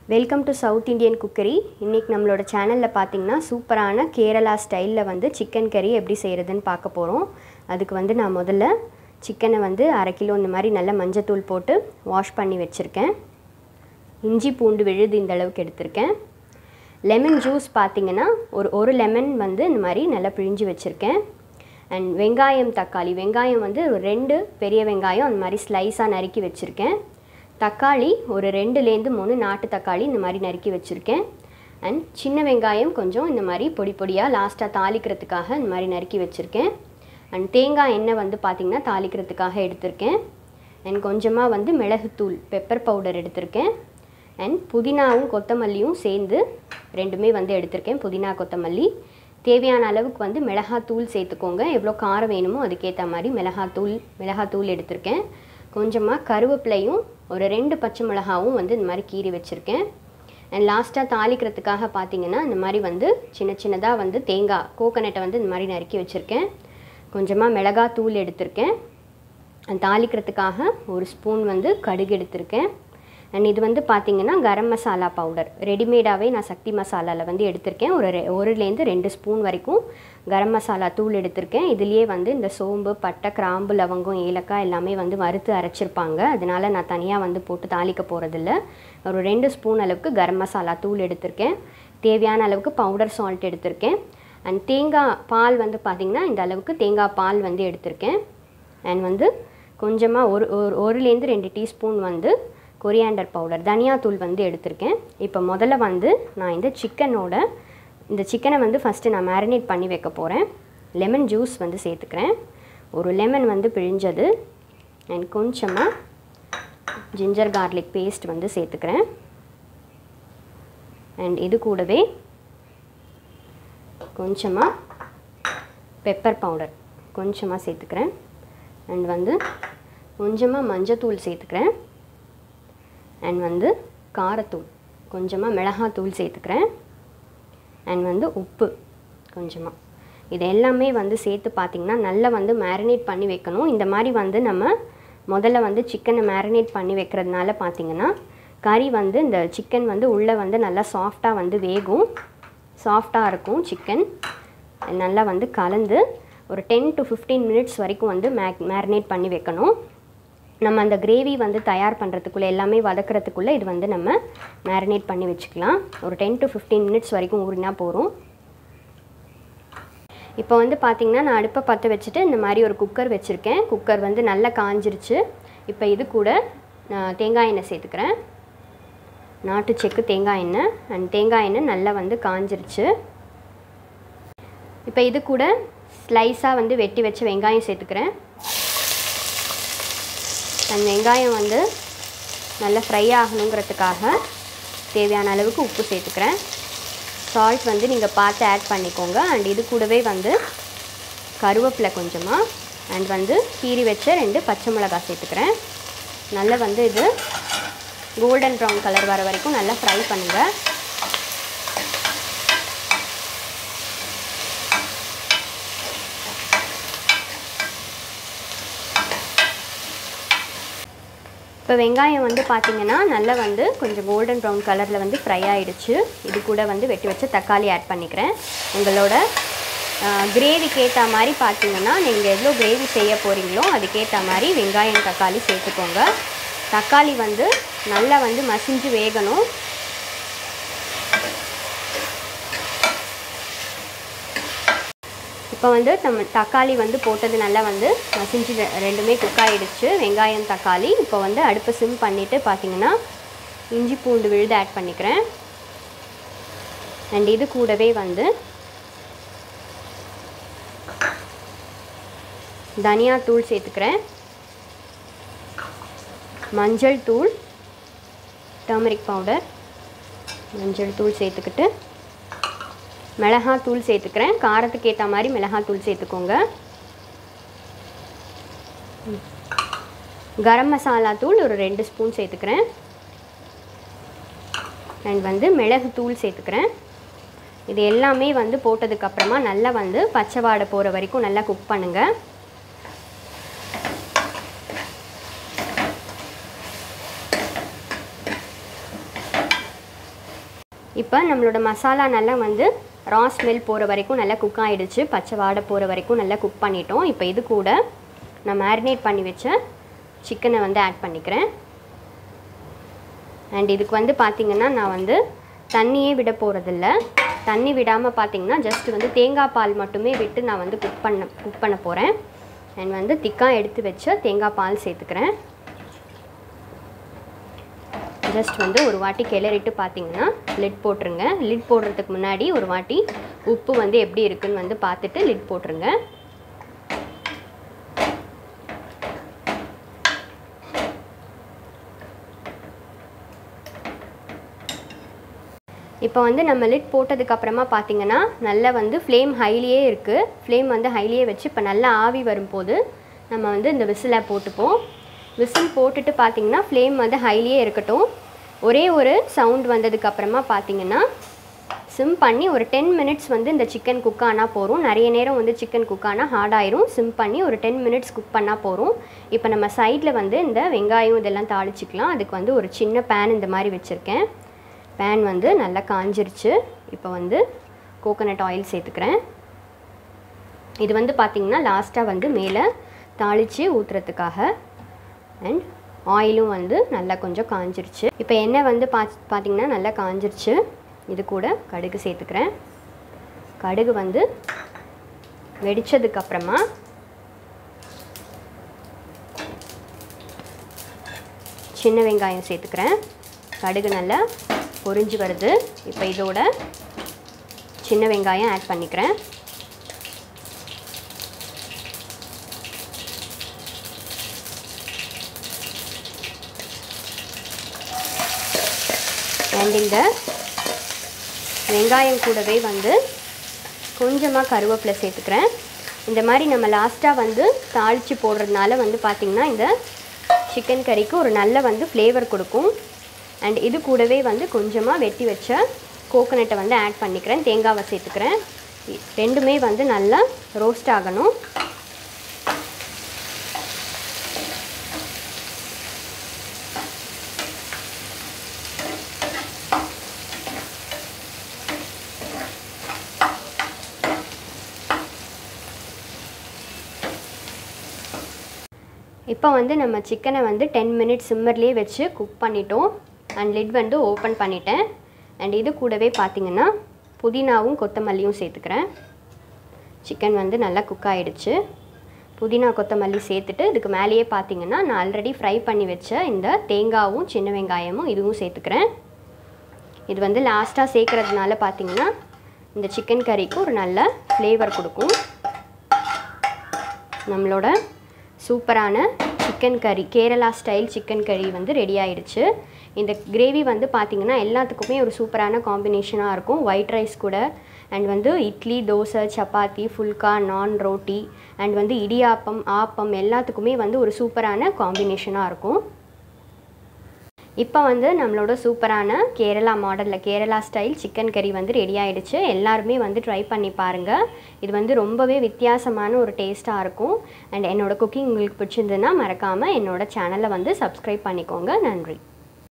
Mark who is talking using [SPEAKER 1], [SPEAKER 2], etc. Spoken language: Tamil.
[SPEAKER 1] Welcome to south Indian cookery இன்றைக்கி நம்மளோட சேனலில் பார்த்தீங்கன்னா சூப்பரான கேரளா ஸ்டைலில் வந்து சிக்கன் கறி எப்படி செய்கிறதுன்னு பார்க்க போகிறோம் அதுக்கு வந்து நான் முதல்ல சிக்கனை வந்து அரை கிலோ இந்த மாதிரி நல்ல மஞ்சத்தூள் போட்டு வாஷ் பண்ணி வச்சுருக்கேன் இஞ்சி பூண்டு விழுது இந்த அளவுக்கு எடுத்திருக்கேன் லெமன் ஜூஸ் பார்த்தீங்கன்னா ஒரு ஒரு லெமன் வந்து இந்த மாதிரி நல்லா பிழிஞ்சு வச்சுருக்கேன் அண்ட் வெங்காயம் தக்காளி வெங்காயம் வந்து ஒரு ரெண்டு பெரிய வெங்காயம் அந்த மாதிரி ஸ்லைஸாக நறுக்கி வச்சுருக்கேன் தக்காளி ஒரு ரெண்டுலேருந்து மூணு நாட்டு தக்காளி இந்த மாதிரி நறுக்கி வச்சுருக்கேன் அண்ட் சின்ன வெங்காயம் கொஞ்சம் இந்த மாதிரி பொடி பொடியாக லாஸ்ட்டாக தாளிக்கிறதுக்காக இந்த மாதிரி நறுக்கி வச்சுருக்கேன் அண்ட் தேங்காய் எண்ணெய் வந்து பார்த்திங்கன்னா தாளிக்கிறதுக்காக எடுத்திருக்கேன் அண்ட் கொஞ்சமாக வந்து மிளகுத்தூள் பெப்பர் பவுடர் எடுத்திருக்கேன் அண்ட் புதினாவும் கொத்தமல்லியும் சேர்ந்து ரெண்டுமே வந்து எடுத்திருக்கேன் புதினா கொத்தமல்லி தேவையான அளவுக்கு வந்து மிளகாத்தூள் சேர்த்துக்கோங்க எவ்வளோ காரம் வேணுமோ அதுக்கேற்ற மாதிரி மிளகாத்தூள் மிளகாத்தூள் எடுத்திருக்கேன் கொஞ்சமாக கருவேப்பிலையும் ஒரு ரெண்டு பச்சை மிளகாவும் வந்து இந்த மாதிரி கீறி வச்சுருக்கேன் அண்ட் லாஸ்ட்டாக தாளிக்கிறதுக்காக பார்த்தீங்கன்னா இந்த மாதிரி வந்து சின்ன சின்னதாக வந்து தேங்காய் கோகனட்டை வந்து இந்த மாதிரி நறுக்கி வச்சுருக்கேன் கொஞ்சமாக மிளகாத்தூள் எடுத்திருக்கேன் தாளிக்கிறதுக்காக ஒரு ஸ்பூன் வந்து கடுகு எடுத்திருக்கேன் அண்ட் இது வந்து பார்த்திங்கன்னா கரம் மசாலா பவுடர் ரெடிமேடாகவே நான் சக்தி மசாலாவில் வந்து எடுத்திருக்கேன் ஒரு ரெ- ஒருலேருந்து ரெண்டு ஸ்பூன் வரைக்கும் கரம் மசாலா தூள் எடுத்திருக்கேன் இதுலேயே வந்து இந்த சோம்பு பட்டை கிராம்பு லவங்கம் ஏலக்காய் எல்லாமே வந்து வறுத்து அரைச்சிருப்பாங்க அதனால நான் தனியாக வந்து போட்டு தாளிக்க போகிறதில்ல ஒரு ரெண்டு ஸ்பூன் அளவுக்கு கரம் மசாலா தூள் எடுத்திருக்கேன் தேவையான அளவுக்கு பவுடர் சால்ட் எடுத்திருக்கேன் அண்ட் தேங்காய் பால் வந்து பார்த்திங்கன்னா இந்த அளவுக்கு தேங்காய் பால் வந்து எடுத்திருக்கேன் அண்ட் வந்து கொஞ்சமாக ஒரு ஒரு ஒருலேருந்து ரெண்டு டீஸ்பூன் வந்து கொரியாண்டர் பவுடர் தனியாத்தூள் வந்து எடுத்திருக்கேன் இப்போ முதல்ல வந்து நான் இந்த சிக்கனோட இந்த சிக்கனை வந்து ஃபஸ்ட்டு நான் மேரினேட் பண்ணி வைக்க போகிறேன் லெமன் ஜூஸ் வந்து சேர்த்துக்கிறேன் ஒரு லெமன் வந்து பிழிஞ்சது அண்ட் கொஞ்சமாக ஜிஞ்சர் கார்லிக் பேஸ்ட் வந்து சேர்த்துக்கிறேன் அண்ட் இது கூடவே கொஞ்சமாக பெப்பர் பவுடர் கொஞ்சமாக சேர்த்துக்கிறேன் அண்ட் வந்து கொஞ்சமாக மஞ்சத்தூள் சேர்த்துக்கிறேன் அண்ட் வந்து காரத்தூள் கொஞ்சமாக மிளகாத்தூள் சேர்த்துக்கிறேன் அண்ட் வந்து உப்பு கொஞ்சமாக இது எல்லாமே வந்து சேர்த்து பார்த்திங்கன்னா நல்லா வந்து மேரினேட் பண்ணி வைக்கணும் இந்த மாதிரி வந்து நம்ம முதல்ல வந்து சிக்கனை மேரினேட் பண்ணி வைக்கிறதுனால பார்த்திங்கன்னா கறி வந்து இந்த சிக்கன் வந்து உள்ளே வந்து நல்லா சாஃப்டாக வந்து வேகும் சாஃப்டாக இருக்கும் சிக்கன் நல்லா வந்து கலந்து ஒரு டென் டு ஃபிஃப்டீன் மினிட்ஸ் வரைக்கும் வந்து மேக் மேரினேட் பண்ணி வைக்கணும் நம்ம அந்த கிரேவி வந்து தயார் பண்ணுறதுக்குள்ளே எல்லாமே வதக்கிறதுக்குள்ளே இது வந்து நம்ம மேரினேட் பண்ணி வச்சுக்கலாம் ஒரு டென் டு ஃபிஃப்டீன் மினிட்ஸ் வரைக்கும் ஊறினா போகிறோம் இப்போ வந்து பார்த்திங்கன்னா நான் அடுப்பை பற்ற வச்சுட்டு இந்த மாதிரி ஒரு குக்கர் வச்சுருக்கேன் குக்கர் வந்து நல்லா காஞ்சிருச்சு இப்போ இது கூட நான் தேங்காய் எண்ணெய் சேர்த்துக்கிறேன் நாட்டு செக்கு தேங்காய் எண்ணெய் அண்ட் தேங்காய் எண்ணெய் நல்லா வந்து காஞ்சிருச்சு இப்போ இது கூட ஸ்லைஸாக வந்து வெட்டி வச்ச வெங்காயம் சேர்த்துக்கிறேன் அந்த வெங்காயம் வந்து நல்லா ஃப்ரை ஆகணுங்கிறதுக்காக தேவையான அளவுக்கு உப்பு சேர்த்துக்கிறேன் சால்ட் வந்து நீங்கள் பார்த்து ஆட் பண்ணிக்கோங்க அண்ட் இது கூடவே வந்து கருவேப்பிலை கொஞ்சமாக அண்ட் வந்து கீறி வச்ச ரெண்டு பச்சை மிளகாய் சேர்த்துக்கிறேன் நல்லா வந்து இது கோல்டன் ப்ரௌன் கலர் வர வரைக்கும் நல்லா ஃப்ரை பண்ணுங்கள் இப்போ வெங்காயம் வந்து பார்த்தீங்கன்னா நல்லா வந்து கொஞ்சம் கோல்டன் ப்ரௌன் கலரில் வந்து ஃப்ரை ஆயிடுச்சு இது கூட வந்து வெட்டி வச்ச தக்காளி ஆட் பண்ணிக்கிறேன் உங்களோட கிரேவிக்கு ஏற்ற மாதிரி பார்த்தீங்கன்னா நீங்கள் எவ்வளோ கிரேவி செய்ய போகிறீங்களோ அதுக்கேற்ற மாதிரி வெங்காயம் தக்காளி சேர்த்துக்கோங்க தக்காளி வந்து நல்லா வந்து மசிஞ்சு வேகணும் இப்போ வந்து நம்ம தக்காளி வந்து போட்டது நல்லா வந்து மசிஞ்சு ரெ- ரெண்டுமே குக் ஆகிடுச்சு வெங்காயம் தக்காளி இப்போ வந்து அடுப்பை சிம் பண்ணிவிட்டு பார்த்தீங்கன்னா இஞ்சி பூண்டு விழுது ஆட் பண்ணிக்கிறேன் அண்ட் இது கூடவே வந்து தனியா தூள் சேர்த்துக்கிறேன் மஞ்சள் தூள் டர்மரிக் பவுடர் மஞ்சள் தூள் சேர்த்துக்கிட்டு மிளகாத்தூள் சேர்த்துக்கிறேன் காரத்துக்கு ஏற்ற மாதிரி மிளகாத்தூள் சேர்த்துக்கோங்க ம். கரம் மசாலா தூள் ஒரு ரெண்டு ஸ்பூன் சேர்த்துக்கிறேன் அண்ட் வந்து மிளகு தூள் சேர்த்துக்கிறேன் இது எல்லாமே வந்து போட்டதுக்கப்புறமா நல்லா வந்து பச்சை வாடை போகிற வரைக்கும் நல்லா குக் பண்ணுங்கள் இப்போ நம்மளோட மசாலா நல்லா வந்து ரா ஸ்மெல் போகிற வரைக்கும் நல்லா குக் ஆகிடுச்சு பச்சை வாடை போகிற வரைக்கும் நல்லா குக் பண்ணிட்டோம் இப்போ இது கூட நான் மேரினேட் பண்ணி வச்ச சிக்கனை வந்து ஆட் பண்ணிக்கிறேன் அண்ட் இதுக்கு வந்து பார்த்திங்கன்னா நான் வந்து தண்ணியே விட போகிறதில்ல தண்ணி விடாமல் பார்த்தீங்கன்னா ஜஸ்ட் வந்து தேங்காய் பால் மட்டுமே விட்டு நான் வந்து குக் பண்ண குக் பண்ண போகிறேன் அண்ட் வந்து திக்காக எடுத்து வச்ச தேங்காய் பால் சேர்த்துக்கிறேன் ஜஸ்ட் வந்து ஒரு வாட்டி கிளறிட்டு பார்த்தீங்கன்னா லிட் போட்டுருங்க லிட் போடுறதுக்கு முன்னாடி ஒரு வாட்டி உப்பு வந்து எப்படி இருக்குன்னு வந்து பார்த்துட்டு லிட் போட்டுருங்க இப்போ வந்து நம்ம லிட் போட்டதுக்கப்புறமா பார்த்தீங்கன்னா நல்லா வந்து ஃப்ளேம் ஹைலியே இருக்குது ஃப்ளேம் வந்து ஹைலியே வச்சு இப்போ நல்லா ஆவி வரும்போது நம்ம வந்து இந்த விசிலை போட்டுப்போம் விசில் போட்டுட்டு பார்த்தீங்கன்னா ஃப்ளேம் வந்து ஹைலியே இருக்கட்டும் ஒரே ஒரு சவுண்ட் வந்ததுக்கப்புறமா பார்த்தீங்கன்னா சிம் பண்ணி ஒரு டென் மினிட்ஸ் வந்து இந்த சிக்கன் குக் ஆனால் போகிறோம் நிறைய நேரம் வந்து சிக்கன் குக் ஆனால் ஹார்ட் ஆயிரும் சிம் பண்ணி ஒரு டென் மினிட்ஸ் குக் பண்ணால் போகிறோம் இப்போ நம்ம சைடில் வந்து இந்த வெங்காயம் இதெல்லாம் தாளிச்சிக்கலாம் அதுக்கு வந்து ஒரு சின்ன பேன் இந்த மாதிரி வச்சுருக்கேன் பேன் வந்து நல்லா காஞ்சிருச்சு இப்போ வந்து கோகோனட் ஆயில் சேர்த்துக்கிறேன் இது வந்து பார்த்திங்கன்னா லாஸ்ட்டாக வந்து மேலே தாளித்து ஊற்றுறதுக்காக அண்ட் ஆயிலும் வந்து நல்லா கொஞ்சம் காஞ்சிருச்சு இப்போ எண்ணெய் வந்து பா பார்த்திங்கன்னா நல்லா காஞ்சிருச்சு இது கூட கடுகு சேர்த்துக்கிறேன் கடுகு வந்து வெடித்ததுக்கப்புறமா சின்ன வெங்காயம் சேர்த்துக்கிறேன் கடுகு நல்லா பொரிஞ்சு வருது இப்போ இதோட சின்ன வெங்காயம் ஆட் பண்ணிக்கிறேன் அண்ட் இந்த வெங்காயம் கூடவே வந்து கொஞ்சமாக கருவேப்பிலை சேர்த்துக்கிறேன் இந்த மாதிரி நம்ம லாஸ்ட்டாக வந்து தாளித்து போடுறதுனால வந்து பார்த்திங்கன்னா இந்த சிக்கன் கறிக்கு ஒரு நல்ல வந்து ஃப்ளேவர் கொடுக்கும் அண்ட் இது கூடவே வந்து கொஞ்சமாக வெட்டி வச்ச கோகோனட்டை வந்து ஆட் பண்ணிக்கிறேன் தேங்காவை சேர்த்துக்கிறேன் ரெண்டுமே வந்து நல்லா ரோஸ்ட் ஆகணும் இப்போ வந்து நம்ம சிக்கனை வந்து டென் மினிட்ஸ் சிம்மர்லேயே வச்சு குக் பண்ணிட்டோம் அண்ட் லிட் வந்து ஓப்பன் பண்ணிட்டேன் அண்ட் இது கூடவே பார்த்திங்கன்னா புதினாவும் கொத்தமல்லியும் சேர்த்துக்கிறேன் சிக்கன் வந்து நல்லா குக் ஆகிடுச்சு புதினா கொத்தமல்லி சேர்த்துட்டு இதுக்கு மேலேயே பார்த்தீங்கன்னா நான் ஆல்ரெடி ஃப்ரை பண்ணி வச்ச இந்த தேங்காவும் சின்ன வெங்காயமும் இதுவும் சேர்த்துக்கிறேன் இது வந்து லாஸ்ட்டாக சேர்க்குறதுனால பார்த்தீங்கன்னா இந்த சிக்கன் கறிக்கு ஒரு நல்ல ஃப்ளேவர் கொடுக்கும் நம்மளோட சூப்பரான சிக்கன் கறி கேரளா ஸ்டைல் சிக்கன் கறி வந்து ரெடி ஆயிடுச்சு இந்த கிரேவி வந்து பார்த்திங்கன்னா எல்லாத்துக்குமே ஒரு சூப்பரான காம்பினேஷனாக இருக்கும் ஒயிட் ரைஸ் கூட அண்ட் வந்து இட்லி தோசை சப்பாத்தி ஃபுல்கா நான் ரோட்டி அண்ட் வந்து இடியாப்பம் ஆப்பம் எல்லாத்துக்குமே வந்து ஒரு சூப்பரான காம்பினேஷனாக இருக்கும் இப்போ வந்து நம்மளோட சூப்பரான கேரளா மாடலில் கேரளா ஸ்டைல் சிக்கன் கறி வந்து ரெடி ஆயிடுச்சு எல்லாருமே வந்து ட்ரை பண்ணி பாருங்கள் இது வந்து ரொம்பவே வித்தியாசமான ஒரு டேஸ்ட்டாக இருக்கும் அண்ட் என்னோட குக்கிங் உங்களுக்கு பிடிச்சிருந்ததுன்னா மறக்காமல் என்னோட சேனலை வந்து சப்ஸ்கிரைப் பண்ணிக்கோங்க நன்றி